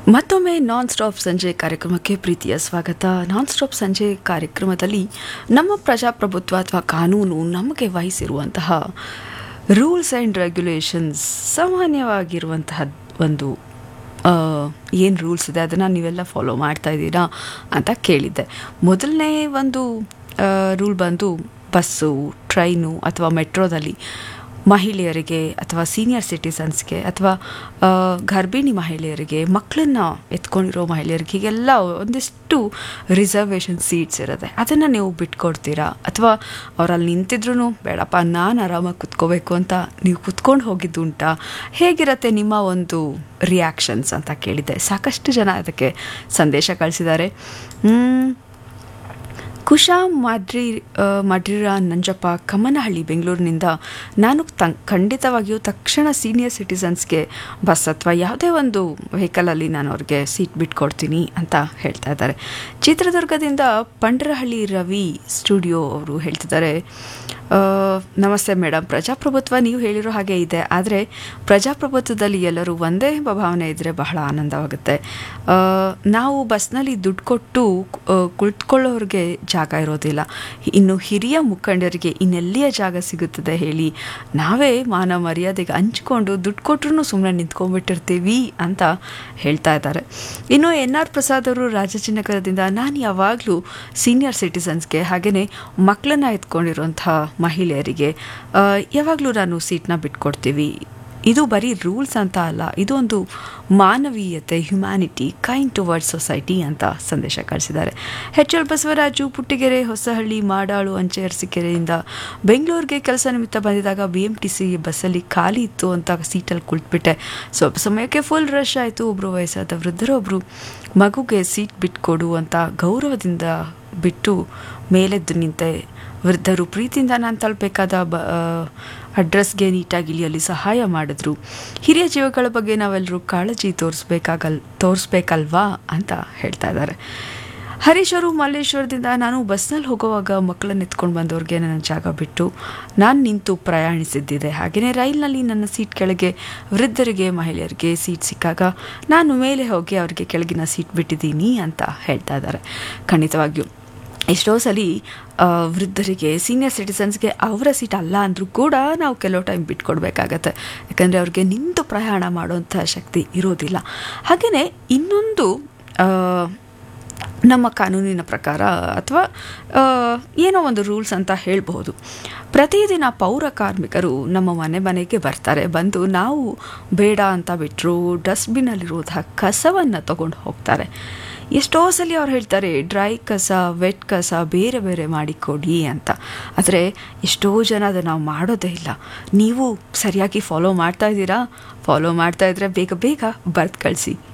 ಮತ್ತೊಮ್ಮೆ non stop ಸಂಜೆ ಕಾರ್ಯಕ್ರಮಕ್ಕೆ ಪ್ರೀತಿಯ ಸ್ವಾಗತ ನಾನ್ ಸ್ಟಾಪ್ ಸಂಜೆ ಕಾರ್ಯಕ್ರಮದಲ್ಲಿ ನಮ್ಮ ಪ್ರಜಾಪ್ರಭುತ್ವ ಅಥವಾ ಕಾನೂನು ನಮಗೆ ವಹಿಸಿರುವಂತಹ ರೂಲ್ಸ್ ಆ್ಯಂಡ್ ರೆಗ್ಯುಲೇಷನ್ಸ್ ಸಾಮಾನ್ಯವಾಗಿರುವಂತಹ ಒಂದು ಏನು ರೂಲ್ಸ್ ಇದೆ ಅದನ್ನು ನೀವೆಲ್ಲ ಫಾಲೋ ಮಾಡ್ತಾ ಇದ್ದೀರಾ ಅಂತ ಕೇಳಿದ್ದೆ ಮೊದಲನೇ ಒಂದು ರೂಲ್ ಬಂದು ಬಸ್ಸು ಟ್ರೈನು ಅಥವಾ ಮೆಟ್ರೋದಲ್ಲಿ ಮಹಿಳೆಯರಿಗೆ ಅಥವಾ ಸೀನಿಯರ್ ಸಿಟಿಸನ್ಸ್ಗೆ ಅಥವಾ ಗರ್ಭಿಣಿ ಮಹಿಳೆಯರಿಗೆ ಮಕ್ಕಳನ್ನ ಎತ್ಕೊಂಡಿರೋ ಮಹಿಳೆಯರಿಗೆ ಹೀಗೆಲ್ಲ ಒಂದಿಷ್ಟು ರಿಸರ್ವೇಷನ್ ಸೀಟ್ಸ್ ಇರುತ್ತೆ ಅದನ್ನು ನೀವು ಬಿಟ್ಕೊಡ್ತೀರಾ ಅಥವಾ ಅವರಲ್ಲಿ ನಿಂತಿದ್ರು ಬೇಡಪ್ಪ ನಾನು ಆರಾಮಾಗಿ ಕುತ್ಕೋಬೇಕು ಅಂತ ನೀವು ಕುತ್ಕೊಂಡು ಹೋಗಿದ್ದುಂಟಾ ಹೇಗಿರುತ್ತೆ ನಿಮ್ಮ ಒಂದು ರಿಯಾಕ್ಷನ್ಸ್ ಅಂತ ಕೇಳಿದ್ದೆ ಸಾಕಷ್ಟು ಜನ ಅದಕ್ಕೆ ಸಂದೇಶ ಕಳಿಸಿದ್ದಾರೆ ಕುಶಾ ಮಾಡ್ರಿ ಮಡ್ರಿರ ನಂಜಪ್ಪ ಕಮ್ಮನಹಳ್ಳಿ ಬೆಂಗಳೂರಿನಿಂದ ನಾನು ತ ಖಂಡಿತವಾಗಿಯೂ ತಕ್ಷಣ ಸೀನಿಯರ್ ಸಿಟಿಸನ್ಸ್ಗೆ ಬಸ್ ಅಥವಾ ಯಾವುದೇ ಒಂದು ವೆಹಿಕಲಲ್ಲಿ ನಾನು ಅವ್ರಿಗೆ ಸೀಟ್ ಬಿಟ್ಕೊಡ್ತೀನಿ ಅಂತ ಹೇಳ್ತಾ ಇದ್ದಾರೆ ಚಿತ್ರದುರ್ಗದಿಂದ ಪಂಡ್ರಹಳ್ಳಿ ರವಿ ಸ್ಟುಡಿಯೋ ಅವರು ಹೇಳ್ತಿದ್ದಾರೆ ನಮಸ್ತೆ ಮೇಡಮ್ ಪ್ರಜಾಪ್ರಭುತ್ವ ನೀವು ಹೇಳಿರೋ ಹಾಗೆ ಇದೆ ಆದರೆ ಪ್ರಜಾಪ್ರಭುತ್ವದಲ್ಲಿ ಎಲ್ಲರೂ ಒಂದೇ ಎಂಬ ಭಾವನೆ ಇದ್ದರೆ ಬಹಳ ಆನಂದವಾಗುತ್ತೆ ನಾವು ಬಸ್ನಲ್ಲಿ ದುಡ್ಡು ಕೊಟ್ಟು ಕುಳಿತುಕೊಳ್ಳೋರಿಗೆ ಜಾಗ ಇರೋದಿಲ್ಲ ಇನ್ನು ಹಿರಿಯ ಮುಖಂಡರಿಗೆ ಇನ್ನೆಲ್ಲಿಯ ಜಾಗ ಸಿಗುತ್ತದೆ ಹೇಳಿ ನಾವೇ ಮಾನ ಮರ್ಯಾದೆಗೆ ಹಂಚ್ಕೊಂಡು ದುಡ್ಡು ಕೊಟ್ಟರು ಸುಮ್ಮನೆ ನಿಂತ್ಕೊಂಡ್ಬಿಟ್ಟಿರ್ತೀವಿ ಅಂತ ಹೇಳ್ತಾ ಇದ್ದಾರೆ ಇನ್ನು ಎನ್ ಆರ್ ಪ್ರಸಾದ್ ಅವರು ರಾಜಚಿನ್ನಕರದಿಂದ ನಾನು ಯಾವಾಗಲೂ ಸೀನಿಯರ್ ಸಿಟಿಸನ್ಸ್ಗೆ ಹಾಗೆಯೇ ಮಕ್ಕಳನ್ನ ಎತ್ಕೊಂಡಿರುವಂಥ ಮಹಿಳೆಯರಿಗೆ ಯಾವಾಗಲೂ ನಾನು ಸೀಟ್ನ ಬಿಟ್ಕೊಡ್ತೀವಿ ಇದು ಬರೀ ರೂಲ್ಸ್ ಅಂತ ಅಲ್ಲ ಇದು ಒಂದು ಮಾನವೀಯತೆ ಹ್ಯುಮ್ಯಾನಿಟಿ ಕೈಂಡ್ ಟುವರ್ಡ್ಸ್ ಸೊಸೈಟಿ ಅಂತ ಸಂದೇಶ ಕಳಿಸಿದ್ದಾರೆ ಎಚ್ ಎಲ್ ಬಸವರಾಜು ಪುಟ್ಟಿಗೆರೆ ಹೊಸಹಳ್ಳಿ ಮಾಡಾಳು ಅಂಚೆ ಅರಸೀಕೆರೆಯಿಂದ ಬೆಂಗಳೂರಿಗೆ ಕೆಲಸ ನಿಮಿತ್ತ ಬಂದಿದ್ದಾಗ ಬಿ ಎಮ್ ಟಿ ಸಿ ಬಸ್ಸಲ್ಲಿ ಖಾಲಿ ಇತ್ತು ಅಂತ ಸೀಟಲ್ಲಿ ಕುಳಿತುಬಿಟ್ಟೆ ಸ್ವಲ್ಪ ಸಮಯಕ್ಕೆ ಫುಲ್ ರಶ್ ಆಯಿತು ಒಬ್ಬರು ವಯಸ್ಸಾದ ವೃದ್ಧರೊಬ್ಬರು ಮಗುಗೆ ಸೀಟ್ ಬಿಟ್ಕೊಡು ಅಂತ ಗೌರವದಿಂದ ಬಿಟ್ಟು ಮೇಲೆದ್ದು ನಿಂತೆ ವೃದ್ಧರು ಪ್ರೀತಿಯಿಂದ ನಾನು ತಲುಪಬೇಕಾದ ಬ ಅಡ್ರೆಸ್ಗೆ ನೀಟಾಗಿ ಇಳಿಯಲಿ ಸಹಾಯ ಮಾಡಿದ್ರು ಹಿರಿಯ ಜೀವಗಳ ಬಗ್ಗೆ ನಾವೆಲ್ಲರೂ ಕಾಳಜಿ ತೋರಿಸ್ಬೇಕಾಗಲ್ ತೋರಿಸ್ಬೇಕಲ್ವಾ ಅಂತ ಹೇಳ್ತಾ ಇದ್ದಾರೆ ಹರೀಶ್ ಅವರು ಮಲ್ಲೇಶ್ವರದಿಂದ ನಾನು ಬಸ್ನಲ್ಲಿ ಹೋಗುವಾಗ ಮಕ್ಕಳನ್ನ ಎತ್ಕೊಂಡು ಬಂದವ್ರಿಗೆ ನನ್ನ ಜಾಗ ಬಿಟ್ಟು ನಾನು ನಿಂತು ಪ್ರಯಾಣಿಸಿದ್ದಿದೆ ಹಾಗೆಯೇ ರೈಲ್ನಲ್ಲಿ ನನ್ನ ಸೀಟ್ ಕೆಳಗೆ ವೃದ್ಧರಿಗೆ ಮಹಿಳೆಯರಿಗೆ ಸೀಟ್ ಸಿಕ್ಕಾಗ ನಾನು ಮೇಲೆ ಹೋಗಿ ಅವರಿಗೆ ಕೆಳಗಿನ ಸೀಟ್ ಬಿಟ್ಟಿದ್ದೀನಿ ಅಂತ ಹೇಳ್ತಾ ಇದ್ದಾರೆ ಖಂಡಿತವಾಗಿಯೂ ಎಷ್ಟೋ ಸಲ ವೃದ್ಧರಿಗೆ ಸೀನಿಯರ್ ಸಿಟಿಸನ್ಸ್ಗೆ ಅವರ ಸೀಟ್ ಅಲ್ಲ ಅಂದರೂ ಕೂಡ ನಾವು ಕೆಲವು ಟೈಮ್ ಬಿಟ್ಕೊಡ್ಬೇಕಾಗತ್ತೆ ಯಾಕಂದರೆ ಅವ್ರಿಗೆ ನಿಂತು ಪ್ರಯಾಣ ಮಾಡುವಂಥ ಶಕ್ತಿ ಇರೋದಿಲ್ಲ ಹಾಗೆಯೇ ಇನ್ನೊಂದು ನಮ್ಮ ಕಾನೂನಿನ ಪ್ರಕಾರ ಅಥವಾ ಏನೋ ಒಂದು ರೂಲ್ಸ್ ಅಂತ ಹೇಳ್ಬಹುದು ಪ್ರತಿದಿನ ಪೌರ ಕಾರ್ಮಿಕರು ನಮ್ಮ ಮನೆ ಮನೆಗೆ ಬರ್ತಾರೆ ಬಂದು ನಾವು ಬೇಡ ಅಂತ ಬಿಟ್ಟರು ಡಸ್ಟ್ಬಿನ್ನಲ್ಲಿರುವಂತಹ ಕಸವನ್ನು ತಗೊಂಡು ಹೋಗ್ತಾರೆ ಎಷ್ಟೋ ಸಲ ಅವ್ರು ಹೇಳ್ತಾರೆ ಡ್ರೈ ಕಸ ವೆಟ್ ಕಸ ಬೇರೆ ಬೇರೆ ಮಾಡಿಕೊಡಿ ಅಂತ ಆದರೆ ಎಷ್ಟೋ ಜನ ಅದನ್ನು ನಾವು ಮಾಡೋದೇ ಇಲ್ಲ ನೀವು ಸರಿಯಾಗಿ ಫಾಲೋ ಮಾಡ್ತಾ ಇದ್ದೀರಾ ಫಾಲೋ ಮಾಡ್ತಾ ಇದ್ರೆ ಬೇಗ ಬೇಗ ಬರ್ದು ಕಳಿಸಿ